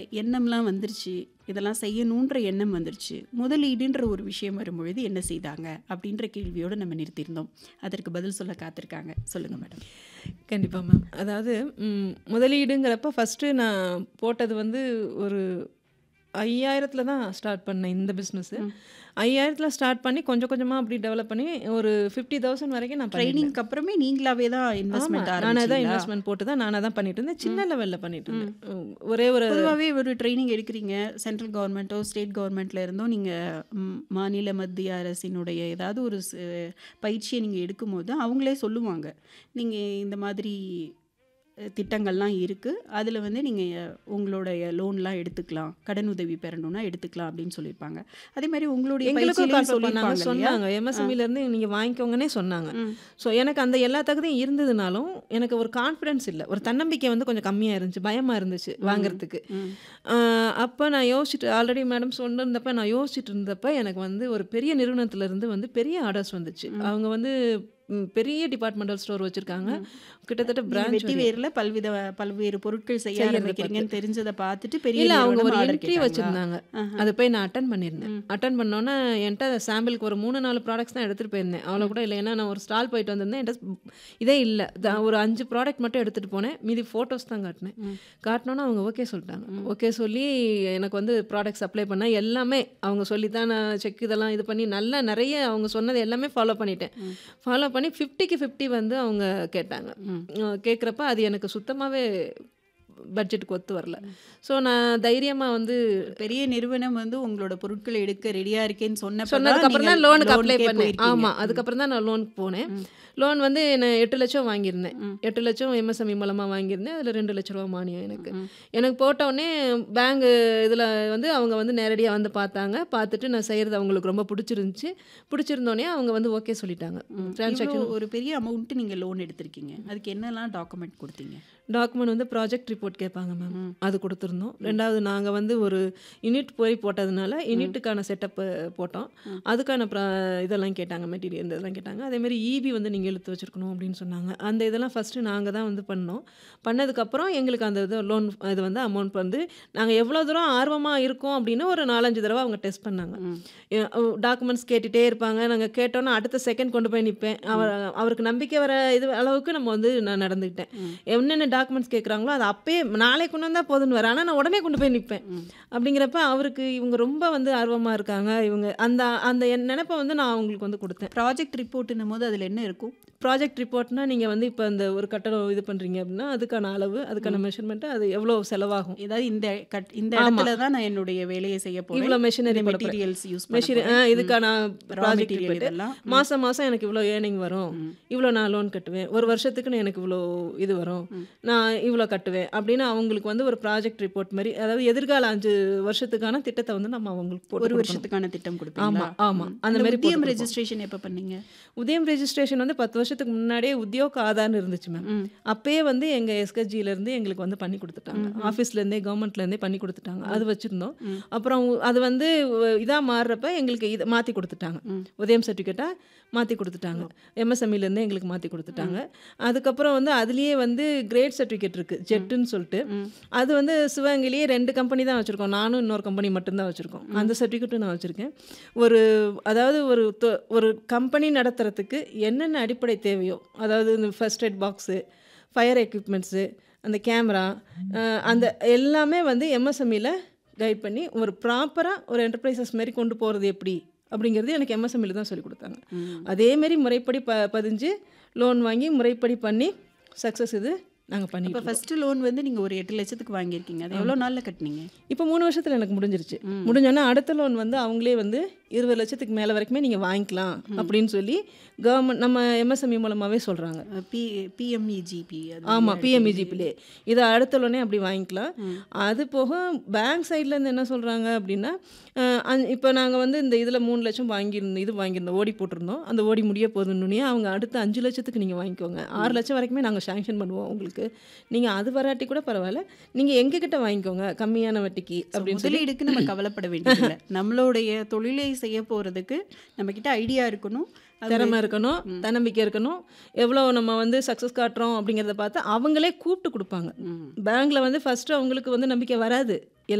எண்ணம்லாம் வந்துருச்சு இதெல்லாம் செய்யணுன்ற எண்ணம் வந்துருச்சு முதலீடுன்ற ஒரு விஷயம் வரும்பொழுது என்ன செய்தாங்க அப்படின்ற கேள்வியோடு நம்ம நிறுத்தியிருந்தோம் அதற்கு பதில் சொல்ல காத்திருக்காங்க சொல்லுங்க மேடம் கண்டிப்பாக மேம் அதாவது ம், முதலீடுங்கிறப்ப ஃபஸ்ட்டு நான் போட்டது வந்து ஒரு ஐயாயிரத்தில் தான் ஸ்டார்ட் பண்ணேன் இந்த பிஸ்னஸ் ஐயாயிரத்தில் ஸ்டார்ட் பண்ணி கொஞ்சம் கொஞ்சமாக அப்படி டெவலப் பண்ணி ஒரு ஃபிஃப்டி தௌசண்ட் வரைக்கும் நான் ட்ரைனிங் ட்ரைனிங்க்கு அப்புறமே நீங்களாவே தான் இன்வெஸ்ட்மெண்ட் நானே தான் ஆரம்பிச்சீங்களா இன்வெஸ்ட்மெண்ட் போட்டு தான் நானாக தான் பண்ணிட்டு இருந்தேன் சின்ன லெவலில் பண்ணிட்டு இருந்தேன் உம், ஒரே ஒரு பொதுவாகவே ஒரு ட்ரைனிங் எடுக்கிறீங்க சென்ட்ரல் கவர்மெண்ட்டோ ஸ்டேட் கவர்மெண்ட்ல இருந்தோ நீங்கள் மாநில மத்திய அரசினுடைய ஏதாவது ஒரு ச- பயிற்சியை நீங்கள் எடுக்கும்போது அவங்களே சொல்லுவாங்க நீங்கள் இந்த மாதிரி அஹ், திட்டங்கள்லாம் இருக்குது அதில் வந்து நீங்கள் உங்களுடைய லோன்லாம் எடுத்துக்கலாம் கடன் உதவி பெறணும்னா எடுத்துக்கலாம் அப்படின்னு சொல்லியிருப்பாங்க அதே மாதிரி உங்களுடைய எங்களுக்கும் பயிற்சியிலையும் கால் பண்ணாங்க சொல்லியிருப்பாங்க இல்லையா? சொன்னாங்க எம்எஸ்எம்இல இருந்து நீங்க வாங்கிக்கோங்கன்னே சொன்னாங்க ம். ஸோ எனக்கு அந்த எல்லா தகுதியும் இருந்ததுனாலும் எனக்கு ஒரு கான்ஃபிடன்ஸ் இல்லை ஒரு தன்னம்பிக்கை வந்து கொஞ்சம் கம்மியாக இருந்துச்சு பயமாக இருந்துச்சு வாங்குறதுக்கு ம். அப்போ நான் யோசிச்சுட்டு ஆல்ரெடி மேடம் சொன்னிருந்தப்ப நான் யோசிச்சுட்டு இருந்தப்ப எனக்கு வந்து ஒரு பெரிய நிறுவனத்துல இருந்து வந்து பெரிய ஆர்டர்ஸ் வந்துச்சு அவங்க வந்து ம், பெரிய டிபார்ட்மெண்டல் ஸ்டோர் வச்சிருக்காங்க கிட்டத்தட்ட நீங்க பிரான்ச் வெட்டி வேர்ல பல்வித பல்வேறு பொருட்கள் செய்ய செய்யறத ஆரம்பிக்கிறீங்கன்னு தெரிஞ்சதை பார்த்துட்டு பெரிய இல்ல அவங்க நிறுவனம் ஒரு order என்ட்ரி கேட்டாங்களா? வச்சிருந்தாங்க ஆஹா. அது போய் நான் அட்டன் பண்ணியிருந்தேன் அட்டன் பண்ணோன்னே என்கிட்ட சாம்பிளுக்கு ஒரு மூணு நாலு ப்ராடக்ட்ஸ் தான் எடுத்துகிட்டு போயிருந்தேன் அவ்வளோ கூட இல்லை ஏன்னா நான் ஒரு ஸ்டால் போயிட்டு வந்திருந்தேன் என்கிட்ட இதே இல்லை ஒரு அஞ்சு ப்ராடக்ட் மட்டும் எடுத்துகிட்டு போனேன் மீதி ஃபோட்டோஸ் தான் காட்டினேன் காட்டினோன்னே அவங்க ஓகே சொல்லிட்டாங்க ஓகே சொல்லி எனக்கு வந்து ப்ராடக்ட்ஸ் அப்ளை பண்ண எல்லாமே அவங்க சொல்லி தான் நான் செக் இதெல்லாம் இது பண்ணி நல்லா நிறைய அவங்க சொன்னது எல்லாமே ஃபாலோ பண்ணிட்டேன் ஃபாலோ பண்ணி ஃபிஃப்டிக்கு ஃபிஃப்டி வந்து அவங்க கேட்டாங்க கேட்குறப்ப அது எனக்கு சுத்தமாகவே பட்ஜெட்டுக்கு ஒத்து வரல ஸோ நான் தைரியமாக வந்து பெரிய நிறுவனம் வந்து உங்களோட பொருட்களை எடுக்க ரெடியா இருக்கேன்னு சொன்னப்ப சொன்னதுக்கு அப்புறம் தான் நீங்க லோனுக்கு அப்ளை loan-க்கே பண்ணேன் போயிருக்கீங்க. ஆமா அதுக்கப்புறம் தான் நான் லோனுக்கு போனேன் லோன் வந்து நான் எட்டு லட்சம் வாங்கியிருந்தேன் எட்டு லட்சம் எம்எஸ்எம்இ மூலமா வாங்கியிருந்தேன் அதில் ரெண்டு லட்ச ரூபா மானியம் எனக்கு எனக்கு போட்ட உடனே பேங்க் இதில் வந்து அவங்க வந்து நேரடியாக வந்து பார்த்தாங்க பார்த்துட்டு நான் செய்கிறது அவங்களுக்கு ரொம்ப பிடிச்சிருந்துச்சு பிடிச்சிருந்தோடனே அவங்க வந்து ஓகே சொல்லிட்டாங்க டிரான்சாக்ஷன் இவ்வளவு ஒரு பெரிய அமௌண்ட் நீங்க லோன் எடுத்திருக்கீங்க அதுக்கு என்னெல்லாம் டாக்குமெண்ட் கொடுத்தீங்க டாக்குமெண்ட் வந்து ப்ராஜெக்ட் ரிப்போர்ட் கேட்பாங்க மேம் அது கொடுத்துருந்தோம் ரெண்டாவது நாங்கள் வந்து ஒரு யூனிட் போய் போட்டதுனால யூனிட்டுக்கான செட்டப் போட்டோம் அதுக்கான ப்ரா இதெல்லாம் கேட்டாங்க மெட்டீரியல் இந்த இதெல்லாம் கேட்டாங்க அதேமாதிரி இபி வந்து நீங்கள் இழுத்து வச்சிருக்கணும் அப்படின்னு சொன்னாங்க அந்த இதெல்லாம் ஃபஸ்ட்டு நாங்கள் தான் வந்து பண்ணோம் பண்ணதுக்கப்புறம் எங்களுக்கு அந்த இது லோன் இது வந்து அமௌண்ட் வந்து நாங்கள் எவ்வளோ தூரம் ஆர்வமாக இருக்கோம் அப்படின்னு ஒரு நாலஞ்சு தடவை அவங்க டெஸ்ட் பண்ணாங்க டாக்குமெண்ட்ஸ் கேட்டுகிட்டே இருப்பாங்க நாங்கள் கேட்டோன்னா அடுத்த செகண்ட் கொண்டு போய் நிற்பேன் அவர் அவருக்கு நம்பிக்கை வர இது அளவுக்கு நம்ம வந்து நான் நடந்துக்கிட்டேன் என்னென்ன டாக்குமெண்ட்ஸ் கேட்குறாங்களோ அது அப்பயே நாளை கொண்டு வந்தால் போதுன்னு வர ஆனால் நான் உடனே கொண்டு போய் நிற்பேன் அப்படிங்கிறப்ப அவருக்கு இவங்க ரொம்ப வந்து ஆர்வமாக இருக்காங்க இவங்க அந்த அந்த என் நினைப்பை வந்து நான் அவங்களுக்கு வந்து கொடுத்தேன் ப்ராஜெக்ட் ரிப்போர்ட்னும் போது அதுல என்ன இருக்கும் ப்ராஜெக்ட் ரிப்போர்ட்னா நீங்கள் வந்து இப்போ இந்த ஒரு கட்டடம் இது பண்ணுறீங்க அப்படின்னா அதுக்கான அளவு அதுக்கான மெஷர்மெண்ட்டு அது எவ்வளோ செலவாகும் ஏதாவது இந்த கட் இந்த இடத்துல தான் நான் என்னுடைய வேலையை செய்ய போறேன் இவ்வளோ மெஷினரி மெட்டீரியல்ஸ் யூஸ் மெஷினரி இதுக்கான ப்ராஜெக்ட் மெட்டீரியல் ரிப்போர்ட் இதெல்லாம் மாதம் மாதம் எனக்கு இவ்வளோ ஏர்னிங் வரும் இவ்வளோ நான் லோன் கட்டுவேன் ஒரு வருஷத்துக்கு நான் எனக்கு இவ்வளோ இது வரும் நான் இவ்வளோ கட்டுவேன் அப்படின்னு அவங்களுக்கு வந்து ஒரு ப்ராஜெக்ட் ரிப்போர்ட் மாதிரி அதாவது எதிர்கால அஞ்சு வருஷத்துக்கான திட்டத்தை வந்து நம்ம அவங்களுக்கு போட்டு ஒரு கொடுக்கணும். வருஷத்துக்கான திட்டம் ஆமா கொடுப்பீங்களா ஆமா ம். அந்த மாதிரி உத்தியம் போட்டு ரெஜிஸ்ட்ரேஷன் எப்ப பண்ணீங்க உதயம் ரெஜிஸ்ட்ரேஷன் வந்து பத்து வருஷத்துக்கு முன்னாடியே உத்தியோக ஆதார்னு இருந்துச்சு மேம் ம். அப்பயே வந்து எங்கள் எஸ்கஜில இருந்து எங்களுக்கு வந்து பண்ணி கொடுத்துட்டாங்க ஆஃபீஸ்லேருந்தே கவர்மெண்ட்லேருந்தே பண்ணி கொடுத்துட்டாங்க அது வச்சுருந்தோம் அப்புறம் உ- அது வந்து இதாக மாறுறப்ப எங்களுக்கு இதை மாற்றி கொடுத்துட்டாங்க உதயம் சர்டிஃபிகேட்டாக மாற்றி கொடுத்துட்டாங்க எம்எஸ்எம்இலேருந்து எங்களுக்கு மாற்றி கொடுத்துட்டாங்க அதுக்கப்புறம் வந்து அதுலேயே வந்து கிரேட் சர்டிஃபிகேட் இருக்குது ஜெட்டுன்னு சொல்லிட்டு அது வந்து சிவகங்கையிலேயே ரெண்டு கம்பெனி தான் வச்சுருக்கோம் நானும் இன்னொரு கம்பெனி மட்டும்தான் வச்சுருக்கோம் அந்த சர்டிஃபிகேட்டும் நான் வச்சுருக்கேன் ஒரு அதாவது ஒரு தொ- ஒரு கம்பெனி நடத்துறதுக்கு என்னென்ன அடிப்படை தேவையோ அதாவது இந்த first aid box fire equipments அந்த கேமரா அந்த எல்லாமே வந்து எம்எஸ்எம்இல கைட் பண்ணி ஒரு ப்ராப்பராக ஒரு என்டர்பிரைசஸ் மாதிரி கொண்டு போகிறது எப்படி அப்படிங்கிறது எனக்கு எம்எஸ்எம்இல தான் சொல்லி கொடுத்தாங்க அதேமாரி முறைப்படி ப பதிஞ்சு லோன் வாங்கி முறைப்படி பண்ணி சக்ஸஸ் இது நாங்கள் பண்ணி இப்போ ஃபர்ஸ்ட் லோன் வந்து நீங்க ஒரு எட்டு லட்சத்துக்கு வாங்கியிருக்கீங்க அது எவ்வளவு நாள்ல கட்டினீங்க இப்போ மூணு வருஷத்தில் எனக்கு முடிஞ்சிருச்சு முடிஞ்சோன்னா அடுத்த லோன் வந்து அவங்களே வந்து இருபது லட்சத்துக்கு மேலே வரைக்குமே நீங்கள் வாங்கிக்கலாம் அப்படின்னு சொல்லி கவர்மெண்ட் நம்ம எம்எஸ்எம்இ மூலமாகவே சொல்கிறாங்க பி பிஎம்இஜிபி ஆமாம் பிஎம்இஜிபிலே இதை அடுத்த லோனே அப்படி வாங்கிக்கலாம் அது போக பேங்க் சைட்லேருந்து என்ன சொல்கிறாங்க அப்படின்னா இப்போ நாங்கள் வந்து இந்த இதில் மூணு லட்சம் வாங்கியிருந்தோம் இது வாங்கியிருந்தோம் ஓடி போட்டிருந்தோம் அந்த ஓடி முடிய போதுன்னு அவங்க அடுத்த அஞ்சு லட்சத்துக்கு நீங்கள் வாங்கிக்கோங்க ஆறு லட்சம் வரைக்குமே நாங்கள் சாங்ஷன் பண்ணுவோம் உங்களுக்கு நீங்கள் அது வராட்டி கூட பரவாயில்ல நீங்கள் எங்ககிட்ட வாங்கிக்கோங்க கம்மியான வட்டிக்கு அப்படின்னு சொல்லி முதலீடுக்கு நம்ம கவலைப்பட வேண்டியதில்லை நம்மளுடைய தொழிலை செய்ய போறதுக்கு நம்ம கிட்ட ஐடியா இருக்கணும் அது திறமை இருக்கணும் தன்னம்பிக்கை இருக்கணும் எவ்வளோ நம்ம வந்து சக்ஸஸ் காட்டுறோம் அப்படிங்கிறத பார்த்து அவங்களே கூப்பிட்டு கொடுப்பாங்க பேங்க்ல வந்து ஃபர்ஸ்ட் அவங்களுக்கு வந்து நம்பிக்கை வராது